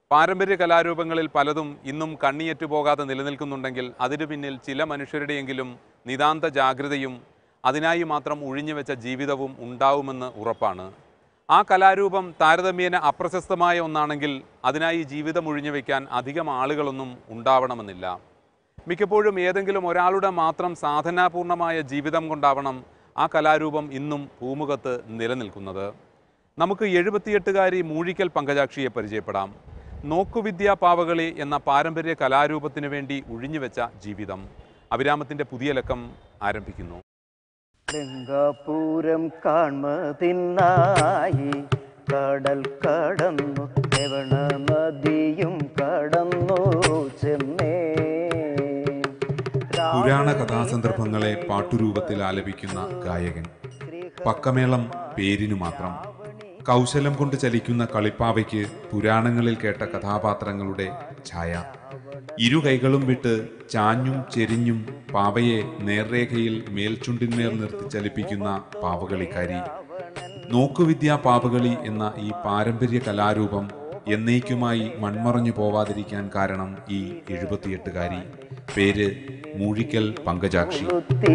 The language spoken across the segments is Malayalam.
പാരമ്പര്യ കലാരൂപങ്ങളിൽ പലതും ഇന്നും കണ്ണിയറ്റു പോകാതെ നിലനിൽക്കുന്നുണ്ടെങ്കിൽ അതിനു പിന്നിൽ ചില മനുഷ്യരുടെയെങ്കിലും നിതാന്ത ജാഗ്രതയും അതിനായി മാത്രം ഉഴിഞ്ഞുവെച്ച ജീവിതവും ഉണ്ടാവുമെന്ന് ഉറപ്പാണ് ആ കലാരൂപം താരതമ്യേന അപ്രശസ്തമായ ഒന്നാണെങ്കിൽ അതിനായി ജീവിതം ഒഴിഞ്ഞുവെക്കാൻ അധികം ആളുകളൊന്നും ഉണ്ടാവണമെന്നില്ല മിക്കപ്പോഴും ഏതെങ്കിലും ഒരാളുടെ മാത്രം സാധനാപൂർണമായ ജീവിതം കൊണ്ടാവണം ആ കലാരൂപം ഇന്നും ഭൂമുഖത്ത് നിലനിൽക്കുന്നത് നമുക്ക് എഴുപത്തിയെട്ടുകാരി മൂഴിക്കൽ പങ്കജാക്ഷിയെ പരിചയപ്പെടാം നോക്കുവിദ്യാ പാവകളി എന്ന പാരമ്പര്യ കലാരൂപത്തിനു വേണ്ടി ഒഴിഞ്ഞുവെച്ച ജീവിതം അവിരാമത്തിൻ്റെ പുതിയ ലക്കം ആരംഭിക്കുന്നു ഗംഗാപൂരം കാൺമതിന്നായി കടൽ കടന്നു രവണ നദിയും കടന്നു ചെന്നേ പുരാണ കഥാസന്ദർഭങ്ങളെ പാട്ടുരൂപത്തിൽ ആലപിക്കുന്ന ഗായകൻ പക്കമേളം പേരിനു മാത്രം കൗശലം കൊണ്ട് ചലിക്കുന്ന കളിപ്പാവയ്ക്ക് പുരാണങ്ങളിൽ കേട്ട കഥാപാത്രങ്ങളുടെ ഛായ ഇരു കൈകളും വിട്ട് ചാഞ്ഞും ചെരിഞ്ഞും പാവയെ നേർരേഖയിൽ മേൽചുണ്ടിന്മേൽ നിർത്തി ചലിപ്പിക്കുന്ന പാവകളിക്കാരി നോക്കുവിദ്യാ പാവകളി എന്ന ഈ പാരമ്പര്യ കലാരൂപം എന്നേക്കുമായി മൺമറഞ്ഞു പോവാതിരിക്കാൻ കാരണം ഈ എഴുപത്തിയെട്ടുകാരി പേര് മൂഴിക്കൽ പങ്കജാക്ഷി വൃത്തി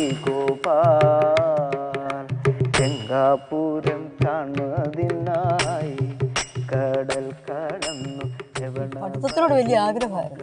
ഗോപാൽ ഗംഗാപൂരം കാൺമതിനായി കടൽ കടന്നു രവണ പഠിത്തത്തിനോട് വലിയ ആഗ്രഹമായിരുന്നു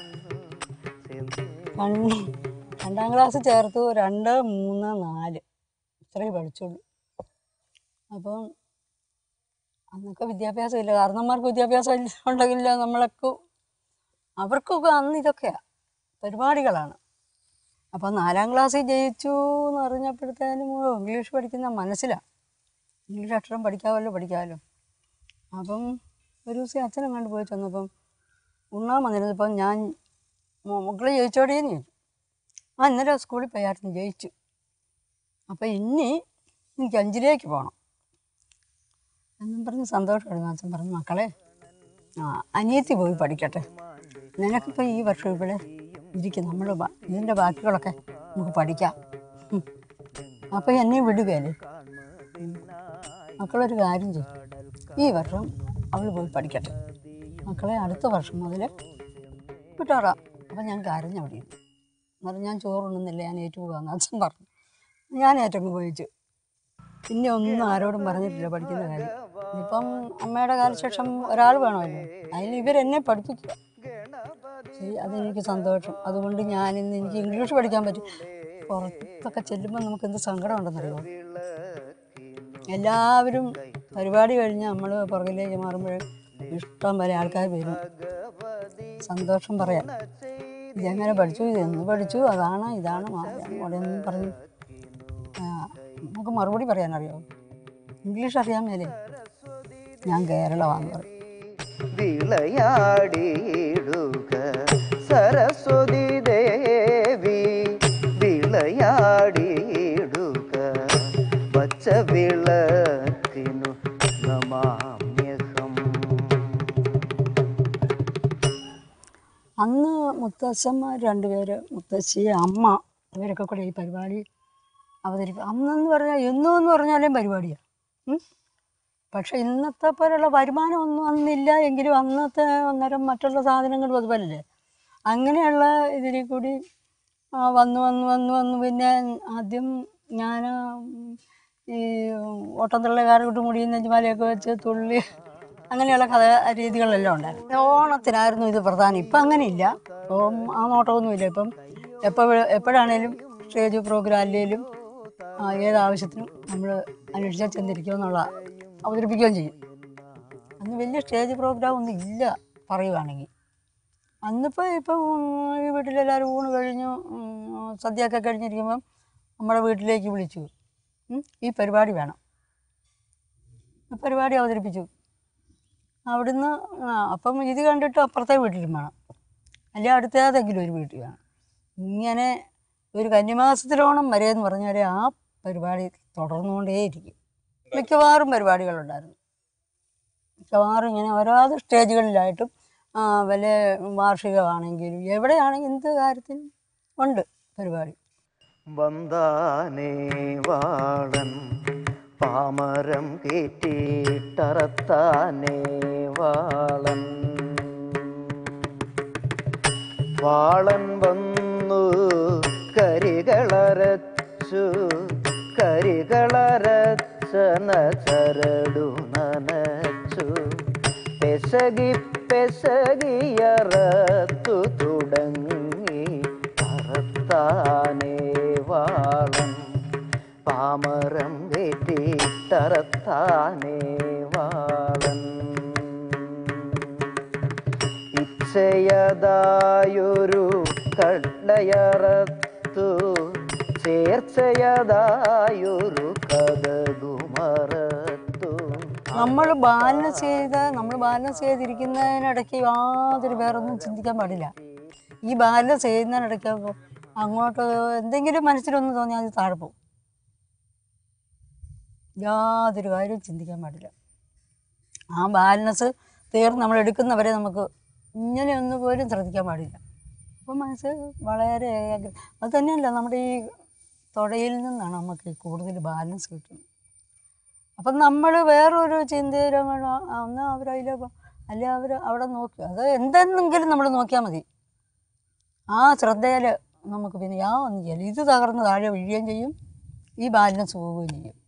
കണ്ണ് രണ്ടാം ക്ലാസ് ചേർത്തു രണ്ട് മൂന്ന് നാല് ഇത്രയും പഠിച്ചുള്ളൂ അപ്പം അന്നൊക്കെ വിദ്യാഭ്യാസം ഇല്ല കാരണന്മാർക്ക് വിദ്യാഭ്യാസം ഇല്ല ഉണ്ടെങ്കില്ല നമ്മളൊക്കെ അവർക്കൊക്കെ അന്ന് ഇതൊക്കെയാ പരിപാടികളാണ് അപ്പം നാലാം ക്ലാസ്സിൽ ജയിച്ചു എന്ന് അറിഞ്ഞപ്പോഴത്തേനും ഇംഗ്ലീഷ് പഠിക്കുന്ന മനസ്സിലാണ് ഇംഗ്ലീഷ് അക്ഷരം പഠിക്കാമല്ലോ പഠിക്കാമല്ലോ അപ്പം ഒരു ദിവസം അച്ഛനും കണ്ടു പോയി ചെന്നപ്പം ഉണ്ണാൻ വന്നിരുന്നപ്പം ഞാൻ മോ- മക്കളെ ജയിച്ചോടേന്ന് ചോദിച്ചു ആ ഇന്നലെ സ്കൂളിൽ പോയായിരുന്നു ജയിച്ചു അപ്പം ഇനി എനിക്ക് അഞ്ചിലേക്ക് പോകണം എന്നും പറഞ്ഞ് സന്തോഷമായിരുന്നു അച്ഛൻ പറഞ്ഞു മക്കളെ ആ അനിയത്തി പോയി പഠിക്കട്ടെ നിനക്കിപ്പോൾ ഈ വർഷം ഇവിടെ ഇരിക്കും നമ്മൾ ഇതിൻ്റെ ബാക്കികളൊക്കെ നമുക്ക് പഠിക്കാം ഉം. അപ്പോൾ എന്നെ വിടുകയല്ലേ ഉം. മക്കളൊരു കാര്യം ചെയ്യും ഈ വർഷം അവൾ പോയി പഠിക്കട്ടെ മക്കളെ അടുത്ത വർഷം മുതൽ വിട്ടോറാം അപ്പം ഞാൻ കരഞ്ഞു അവിടെ ഇരുന്നു എന്നിട്ട് ഞാൻ ചോറുണ്ണുന്നില്ല ഞാൻ ഏറ്റുപോകാമെന്ന് അച്ഛൻ പറഞ്ഞു ഞാൻ ഏറ്റങ്ങ് പോയിച്ചു പിന്നെ ഒന്നും ആരോടും പറഞ്ഞിട്ടില്ല പഠിക്കുന്ന കാര്യം ഇപ്പം അമ്മയുടെ കാലശേഷം ഒരാൾ വേണമല്ലോ അതിൽ ഇവരെന്നെ പഠിപ്പിക്കുക ശരി അതെനിക്ക് സന്തോഷം അതുകൊണ്ട് ഞാനിന്ന് എനിക്ക് ഇംഗ്ലീഷ് പഠിക്കാൻ പറ്റും പുറത്തൊക്കെ ചെല്ലുമ്പോൾ നമുക്ക് എന്ത് സങ്കടം ഉണ്ടെന്നറിയോ എല്ലാവരും പരിപാടി കഴിഞ്ഞ് നമ്മൾ പുറകിലേക്ക് മാറുമ്പോൾ ഇഷ്ടം പോലെ ആൾക്കാർ വരും സന്തോഷം പറയാം ഇതെങ്ങനെ പഠിച്ചു ഇതെന്ന് പഠിച്ചു അതാണ് ഇതാണ് ഉടനെ പറഞ്ഞു ആ, നമുക്ക് മറുപടി പറയാനറിയോ ഇംഗ്ലീഷ് അറിയാൻ മേലേ ഞാൻ കേരളമാണെന്ന് പറയും വിളയാടിയിടുക സരസ്വതി ദേവി വിളയാടിയിടുക വച്ച വിളക്കിനു നമാമ്യഹം അന്ന് മുത്തശ്ശന്മാർ രണ്ടുപേര് മുത്തശ്ശി അമ്മ ഇവരൊക്കെ കൂടെ ഈ പരിപാടി അവതരിപ്പിക്കും അന്നെന്ന് പറഞ്ഞാൽ എന്നും എന്ന് പറഞ്ഞാലും പരിപാടിയാണ് പക്ഷെ ഇന്നത്തെ പോലുള്ള വരുമാനമൊന്നും അന്നില്ല എങ്കിലും അന്നത്തെ അന്നേരം മറ്റുള്ള സാധനങ്ങളും അതുപോലല്ലേ അങ്ങനെയുള്ള ഇതിൽ കൂടി ആ, വന്നു വന്നു വന്നു വന്നു പിന്നെ ആദ്യം ഞാൻ ഈ ഓട്ടംതുള്ളക്കാരോട്ട് മുടിയും നെഞ്ചുമാലയൊക്കെ വെച്ച് തുള്ളി അങ്ങനെയുള്ള കഥ രീതികളെല്ലാം ഉണ്ടായിരുന്നു ഓണത്തിനായിരുന്നു ഇത് പ്രധാനം ഇപ്പം അങ്ങനെയില്ല ഇപ്പം ആ നോട്ടമൊന്നുമില്ല ഇപ്പം എപ്പോൾ എപ്പോഴാണേലും സ്റ്റേജ് പ്രോഗ്രാം അല്ലെങ്കിലും ആ, ഏതാവശ്യത്തിനും നമ്മൾ അന്വേഷിച്ചാൽ ചെന്നിരിക്കുക എന്നുള്ള അവതരിപ്പിക്കുകയും ചെയ്യും അന്ന് വലിയ സ്റ്റേജ് പ്രോഗ്രാം ഒന്നും ഇല്ല പറയുവാണെങ്കിൽ അന്നിപ്പോൾ ഇപ്പം ഈ വീട്ടിലെല്ലാവരും ഊണ് കഴിഞ്ഞു ഉം, സദ്യയൊക്കെ കഴിഞ്ഞിരിക്കുമ്പം നമ്മുടെ വീട്ടിലേക്ക് വിളിച്ചു ഉം, ഈ പരിപാടി വേണം ഈ പരിപാടി അവതരിപ്പിച്ചു അവിടുന്ന് ആ, അപ്പം ഇത് കണ്ടിട്ട് അപ്പുറത്തെ വീട്ടിലും വേണം അല്ലെ അടുത്ത ഏതെങ്കിലും ഒരു വീട്ടിൽ വേണം ഇങ്ങനെ ഒരു കന്നിമാസത്തിലോണം വരെ എന്ന് പറഞ്ഞാൽ ആ പരിപാടി തുടർന്നുകൊണ്ടേയിരിക്കും മിക്കവാറും പരിപാടികളുണ്ടായിരുന്നു മിക്കവാറും ഇങ്ങനെ ഓരോ സ്റ്റേജുകളിലായിട്ടും ആ, വല്ല വാർഷികമാണെങ്കിലും എവിടെയാണെങ്കിലും എന്ത് കാര്യത്തിനും ഉണ്ട് പരിപാടി വന്താനേ വാളൻ പാമരം കേറ്റിട്ടറത്താനേ വാളൻ വാളൻ വന്നു കരികളരച്ചു കരികളരച്ചന ചരടു നനച്ചു പെശകി പെശകിയറത്തു തുടങ്ങി അറത്താനേ വാളൻ പാമരം കയറ്റി തറത്താനേ വാളൻ ഇച്ഛയതായൊരു കട്ടയറത്തു ചേർച്ചയതായൊരു കഥകുമറത്തു നമ്മൾ ബാലൻസ് ചെയ്ത് നമ്മൾ ബാലൻസ് ചെയ്തിരിക്കുന്നതിനിടയ്ക്ക് യാതൊരു വേറൊന്നും ചിന്തിക്കാൻ പാടില്ല ഈ ബാലൻസ് ചെയ്യുന്നതിനിടയ്ക്ക് അപ്പൊ അങ്ങോട്ട് എന്തെങ്കിലും മനസ്സിലൊന്ന് തോന്നിയാൽ അത് താഴെ പോകും യാതൊരു കാര്യവും ചിന്തിക്കാൻ പാടില്ല ആ ബാലൻസ് തീർന്ന് നമ്മൾ എടുക്കുന്നവരെ നമുക്ക് ഇങ്ങനെ ഒന്ന് പോലും ശ്രദ്ധിക്കാൻ പാടില്ല അപ്പം മനസ്സ് വളരെ ഏകാഗ്ര അത് തന്നെയല്ല നമ്മുടെ ഈ തുടയിൽ നിന്നാണ് നമുക്ക് ഈ കൂടുതൽ ബാലൻസ് കിട്ടുന്നത് അപ്പം നമ്മൾ വേറൊരു ചിന്തയിലോ ഒന്ന് അവരതിലോ അല്ലെ അവർ അവിടെ നോക്കി അത് എന്തെന്നെങ്കിലും നമ്മൾ നോക്കിയാൽ മതി ആ ശ്രദ്ധയിൽ നമുക്ക് പിന്നെ യാ ഒന്നും ചെയ്യില്ല ഇത് തകർന്ന് താഴെ വീഴുകയും ചെയ്യും ഈ ബാലൻസ് പോവുകയും ചെയ്യും